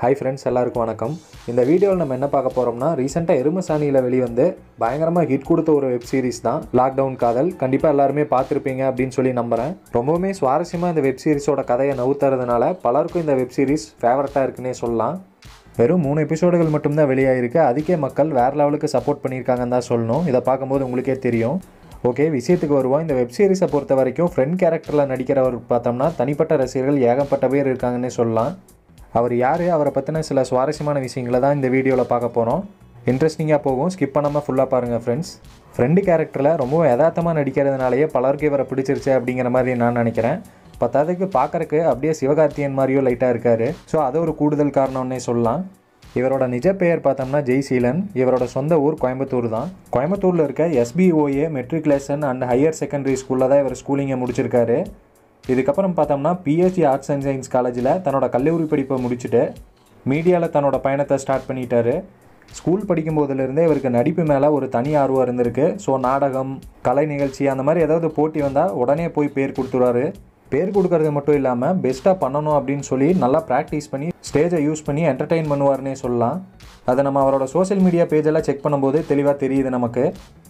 hi friends எல்லாருக்கும் வணக்கம் இந்த வீடியோவில் நம்ம என்ன பார்க்க போகிறோம்னா ரீசெண்டாக எருமசாணியில் வெளிவந்து பயங்கரமாக ஹிட் கொடுத்த ஒரு வெப் சீரிஸ் தான் லாக்டவுன் காதல் கண்டிப்பாக எல்லாருமே பார்த்துருப்பீங்க அப்படின்னு சொல்லி நம்புகிறேன் ரொம்பவுமே சுவாரஸ்யமாக இந்த வெப் சீரிஸோட கதையை நவுத்துறதுனால பலருக்கும் இந்த வெப் சீரிஸ் ஃபேவரட்டாக இருக்குன்னே சொல்லலாம் வெறும் மூணு எபிசோடுகள் மட்டும்தான் வெளியாயிருக்கு அதுக்கே மக்கள் வேறு லெவலுக்கு சப்போர்ட் பண்ணியிருக்காங்கன்னு தான் சொல்லணும் இதை பார்க்கும்போது உங்களுக்கே தெரியும் ஓகே விஷயத்துக்கு வருவோம் இந்த வெப் சீரிஸை பொறுத்த வரைக்கும் ஃப்ரெண்ட் கேரக்டரில் நடிக்கிறவர் பார்த்தோம்னா தனிப்பட்ட ரசிகர்கள் ஏகப்பட்ட பேர் இருக்காங்கன்னே சொல்லலாம் அவர் யார் அவரை பற்றின சில சுவாரஸ்யமான விஷயங்களை தான் இந்த வீடியோவில் பார்க்க போகிறோம் இன்ட்ரெஸ்டிங்காக போகும் ஸ்கிப் பண்ணாமல் ஃபுல்லாக பாருங்கள் ஃப்ரெண்ட்ஸ் ஃப்ரெண்டு கேரக்டரில் ரொம்பவும் யதார்த்தமாக நடிக்கிறதுனாலேயே பலருக்கு இவரை பிடிச்சிருச்சு அப்படிங்கிற மாதிரி நான் நினைக்கிறேன் பத்தாவதுக்கு பார்க்கறக்கு அப்படியே சிவகார்த்தியன் மாதிரியோ லைட்டாக இருக்கார் ஸோ அது ஒரு கூடுதல் காரணம்னே சொல்லலாம் இவரோட நிஜ பெயர் பார்த்தோம்னா ஜெய்சீலன் இவரோட சொந்த ஊர் கோயம்புத்தூர் தான் கோயம்புத்தூரில் இருக்க S P O A matriculation and higher secondary ஸ்கூலில் தான் இவர் ஸ்கூலிங்கை முடிச்சிருக்காரு இதுக்கப்புறம் பார்த்தோம்னா பிஎஸ்சி ஆர்ட்ஸ் அண்ட் சயின்ஸ் காலேஜில் தன்னோட கல்லூரி படிப்பை முடிச்சுட்டு மீடியாவில் தன்னோட பயணத்தை ஸ்டார்ட் பண்ணிட்டாரு ஸ்கூல் படிக்கும் போதுலேருந்தே இவருக்கு நடிப்பு மேலே ஒரு தனி ஆர்வம் இருந்திருக்கு ஸோ நாடகம் கலை நிகழ்ச்சி அந்த மாதிரி ஏதாவது போட்டி வந்தால் உடனே போய் பேர் கொடுத்துருவாரு பேர் கொடுக்கறது மட்டும் இல்லாமல் பெஸ்ட்டாக பண்ணணும் அப்படின்னு சொல்லி நல்லா ப்ராக்டிஸ் பண்ணி ஸ்டேஜை யூஸ் பண்ணி என்டர்டெயின் பண்ணுவார்னே சொல்லலாம் அதை நம்ம அவரோட சோஷியல் மீடியா பேஜெல்லாம் செக் பண்ணும்போது தெளிவாக தெரியுது நமக்கு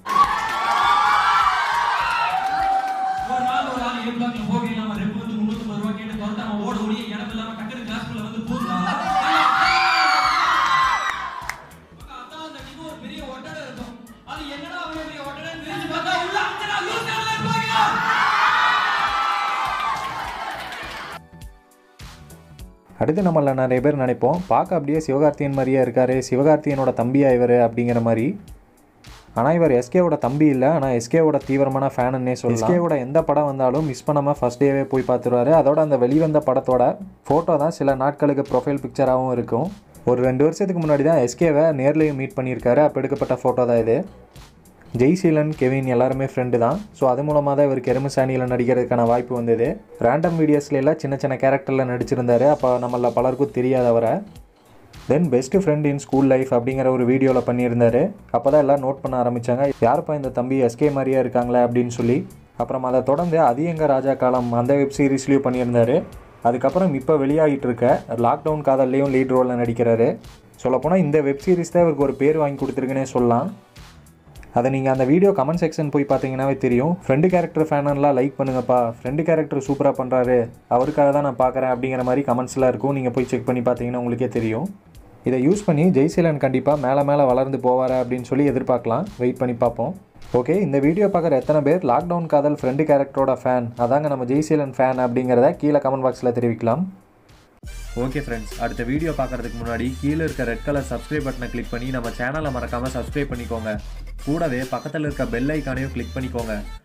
ஒரு நாள் ஒரு ஆள் ஏ பிளாக்ல போக இல்லாம ரெப்பு வந்து முன்னூத்தம்பது ரூபா கேட்டு துரத்தாம ஓட ஓடி இடம் இல்லாம டக்குனு கிளாஸ்க்குள்ள வந்து பூந்தா அதான் அந்த அன்னைக்கு ஒரு பெரிய ஒட்டடை இருக்கும் அது என்னடா அவ்வளவு பெரிய ஒட்டடை தெரிஞ்சு பார்த்தா உள்ள அஞ்சனா லூஸ் இருப்பாங்க அடுத்து நம்மள நிறைய பேர் நினைப்போம் பார்க்க அப்படியே சிவகார்த்தியன் மாதிரியே இருக்காரு சிவகார்த்தியனோட தம்பியா இவர் அப்படிங்கிற மாதிரி ஆனால் இவர் எஸ்கேவோட தம்பி இல்லை ஆனால் எஸ்கேவோட தீவிரமான ஃபேனுன்னே சொல்லலாம் எஸ்கேவோட எந்த படம் வந்தாலும் மிஸ் பண்ணாமல் ஃபஸ்ட் டேவே போய் பார்த்துருவாரு அதோட அந்த வெளிவந்த படத்தோட ஃபோட்டோ தான் சில நாட்களுக்கு ப்ரொஃபைல் பிக்சராகவும் இருக்கும் ஒரு ரெண்டு வருஷத்துக்கு முன்னாடி தான் எஸ்கேவை நேர்லேயும் மீட் பண்ணியிருக்காரு அப்போ எடுக்கப்பட்ட ஃபோட்டோ தான் இது ஜெய்சீலன் கெவின் எல்லாருமே ஃப்ரெண்டு தான் ஸோ அது மூலமாக தான் இவருக்கு எருமசாணியில் நடிக்கிறதுக்கான வாய்ப்பு வந்தது ரேண்டம் வீடியோஸ்ல எல்லாம் சின்ன சின்ன கேரக்டரில் நடிச்சிருந்தாரு அப்போ நம்மள பலருக்கும் தெரியாது அவரை then best friend in school life அப்படிங்கிற ஒரு வீடியோவில் பண்ணியிருந்தாரு அப்போ தான் எல்லாம் நோட் பண்ண ஆரம்பித்தாங்க யாருப்பா இந்த தம்பி எஸ்கே மாதிரியே இருக்காங்களே அப்படின்னு சொல்லி அப்புறம் அதை தொடர்ந்து அதியங்க ராஜா காலம் அந்த வெப் சீரிஸ்லேயும் பண்ணியிருந்தாரு அதுக்கப்புறம் இப்போ வெளியாகிட்டு இருக்க லாக்டவுன் காதல்லையும் லீட் ரோலில் நடிக்கிறாரு சொல்லப்போனால் இந்த வெப் சீரிஸ் தான் இவருக்கு ஒரு பேர் வாங்கி கொடுத்துருக்குன்னே சொல்லலாம் அதை நீங்கள் அந்த வீடியோ கமெண்ட் செக்ஷன் போய் பார்த்தீங்கன்னாவே தெரியும் ஃப்ரெண்டு கேரக்டர் ஃபேனெல்லாம் லைக் பண்ணுங்கப்பா ஃப்ரெண்டு கேரக்டர் சூப்பராக பண்ணுறாரு அவருக்காக தான் நான் பார்க்குறேன் அப்படிங்கிற மாதிரி கமெண்ட்ஸ்லாம் இருக்கும் நீங்கள் போய் செக் பண்ணி பார்த்தீங்கன்னா உங்களுக்கே தெரியும் இதை யூஸ் பண்ணி ஜெய்சீலன் கண்டிப்பாக மேலே மேலே வளர்ந்து போவார் அப்படின்னு சொல்லி எதிர்பார்க்கலாம் வெயிட் பண்ணி பார்ப்போம் ஓகே இந்த வீடியோ பார்க்குற எத்தனை பேர் லாக்டவுன் காதல் ஃப்ரெண்டு கேரக்டரோட ஃபேன் அதாங்க நம்ம ஜெய்சீலன் ஃபேன் அப்படிங்கிறத கீழே கமெண்ட் பாக்ஸில் தெரிவிக்கலாம் ஓகே ஃப்ரெண்ட்ஸ் அடுத்த வீடியோ பார்க்குறதுக்கு முன்னாடி கீழே இருக்க ரெட் கலர் சப்ஸ்கிரைப் பட்டனை கிளிக் பண்ணி நம்ம சேனலை மறக்காமல் சப்ஸ்கிரைப் பண்ணிக்கோங்க கூடவே பக்கத்தில் இருக்க பெல் ஐக்கானையும் கிளிக் பண்ணிக்கோங்க